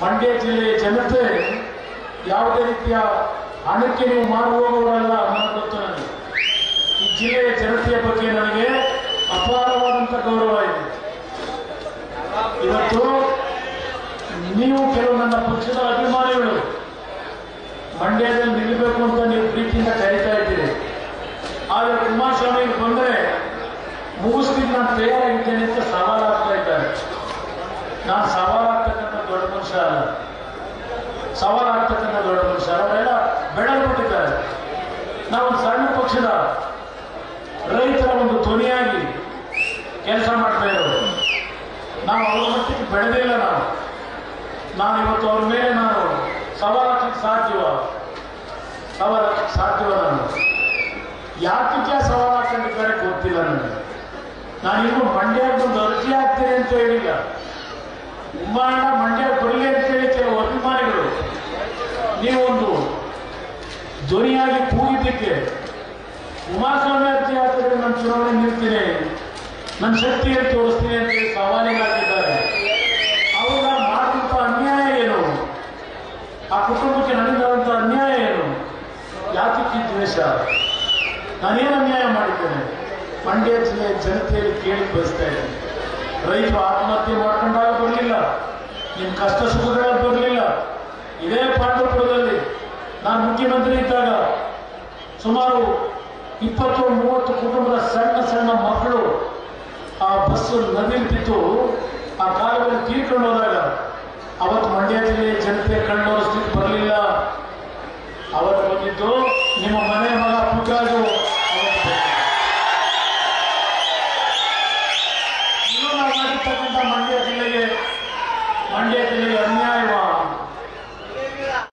ಮಂಡ್ಯ ಜಿಲ್ಲೆಯ ಜನತೆ ಯಾವುದೇ ರೀತಿಯ ಹಣಕ್ಕೆ ನೀವು ಮಾರು ಹೋಗುವವರಲ್ಲ ಅನ್ನೋದು ಗೊತ್ತು ನನಗೆ ಈ ಜಿಲ್ಲೆಯ ಜನತೆಯ ಬಗ್ಗೆ ನನಗೆ ಅಪಾರವಾದಂಥ ಗೌರವ ಇದೆ ಇವತ್ತು ನೀವು ಕೆಲವು ನನ್ನ ಪಕ್ಷದ ಅಭಿಮಾನಿಗಳು ಮಂಡ್ಯದಲ್ಲಿ ನಿಲ್ಲಬೇಕು ಅಂತ ನೀವು ಪ್ರೀತಿಯಿಂದ ಕರೀತಾ ಇದ್ದೀರಿ ಆದರೆ ಕುಮಾರಸ್ವಾಮಿ ಬಂದರೆ ಮುಗಿಸ್ತೀನಿ ನಾನು ತಯಾರಾಗಿದ್ದೇನೆ ಅಂತ ಸವಾಲಾಗ್ತಾ ಇದ್ದಾರೆ ನಾನು ಸವಾಲಾಗ್ತಕ್ಕಂಥ ದೊಡ್ಡ ಮನುಷ್ಯ ಅಲ್ಲ ಸವಾಲಾಗ್ತಕ್ಕಂಥ ದೊಡ್ಡ ಮನುಷ್ಯ ಅವರೆಲ್ಲ ಬೆಳೆದ್ಬಿಟ್ಟಿದ್ದಾರೆ ನಾವು ಒಂದು ಸಣ್ಣ ಪಕ್ಷದ ರೈತರ ಒಂದು ಧ್ವನಿಯಾಗಿ ಕೆಲಸ ಮಾಡ್ತಾ ಇರೋದು ನಾವು ಅವ್ರ ಮಟ್ಟಿಗೆ ಬೆಳೆದಿಲ್ಲ ನಾವು ನಾನು ಇವತ್ತು ಅವ್ರ ಮೇಲೆ ನಾನು ಸವಾಲಾಗ್ಲಿಕ್ಕೆ ಸಾಧ್ಯವ ಸವಾಲಾಗ್ಲಿಕ್ಕೆ ಸಾಧ್ಯವ ನಾನು ಯಾತಕ್ಕೆ ಸವಾಲು ಹಾಕೊಂಡಿದ್ದಾರೆ ಗೊತ್ತಿಲ್ಲ ನನಗೆ ನಾನು ಇನ್ನು ಮಂಡ್ಯಕ್ಕೆ ಬಂದು ಅರ್ಜಿ ಹಾಕ್ತೇನೆ ಅಂತ ಹೇಳಿಲ್ಲ ಉಮ್ಮಣ್ಣ ಮಂಡ್ಯ ಬರಲಿ ಅಂತೇಳಿ ಕೆಲವು ಅಭಿಮಾನಿಗಳು ನೀವೊಂದು ಧ್ವನಿಯಾಗಿ ಕೂಗಿದ್ದಕ್ಕೆ ಕುಮಾರಸ್ವಾಮಿ ಅರ್ಜಿ ಹಾಕಿದ್ರೆ ನಾನು ಚುನಾವಣೆ ನಿಲ್ತೀನಿ ನನ್ನ ಶಕ್ತಿಯನ್ನು ತೋರಿಸ್ತೀನಿ ಅಂತ ಹೇಳಿ ಸವಾಲಿಗೆ ಹಾಕಿದ್ದಾರೆ ಅವ್ರು ನಾನು ಮಾಡಿದಂಥ ಅನ್ಯಾಯ ಏನು ಆ ಕುಟುಂಬಕ್ಕೆ ನಡೆದಂಥ ಅನ್ಯಾಯ ಏನು ಯಾತಕ್ಕೆ ಈ ದ್ವೇಷ ನಾನೇನು ಅನ್ಯಾಯ ಮಾಡಿದ್ದೇನೆ ಮಂಡ್ಯ ಜಿಲ್ಲೆಯ ಜನತೆಯಲ್ಲಿ ಕೇಳಿ ಬಯಸ್ತಾ ಇದ್ದೀನಿ ರೈತರು ಆತ್ಮಹತ್ಯೆ ಮಾಡ್ಕೊಂಡಾಗ ಬರಲಿಲ್ಲ ನಿಮ್ಮ ಕಷ್ಟ ಸುಖಗಳ ಬರಲಿಲ್ಲ ಇದೇ ಪಾಂಡವಪುರದಲ್ಲಿ ನಾನು ಮುಖ್ಯಮಂತ್ರಿ ಇದ್ದಾಗ ಸುಮಾರು ಇಪ್ಪತ್ತು ಮೂವತ್ತು ಕುಟುಂಬದ ಸಣ್ಣ ಸಣ್ಣ ಮಕ್ಕಳು ಆ ಬಸ್ಸು ನದಿಲಿ ಬಿದ್ದು ಆ ಕಾಲದಲ್ಲಿ ತೀರ್ಕೊಂಡು ಹೋದಾಗ ಅವತ್ತು ಮಂಡ್ಯ ಜಿಲ್ಲೆಯ ಜನತೆ ಕಣ್ಣೋರ ಸ್ಥಿತಿ ಬರಲಿಲ್ಲ ಅವತ್ತು ಬಂದಿದ್ದು ನಿಮ್ಮ ಮನೆ ಮಗ ಪುಟ್ಟರಾಜು ಅವತ್ತು ಬಂದಿದ್ದು. ಇನ್ನು ನಾವು ಮಾಡಿರ್ತಕ್ಕಂಥ ಮಂಡ್ಯ ಜಿಲ್ಲೆಗೆ ಮಂಡ್ಯ ಜಿಲ್ಲೆಗೆ ಅನ್ಯಾಯ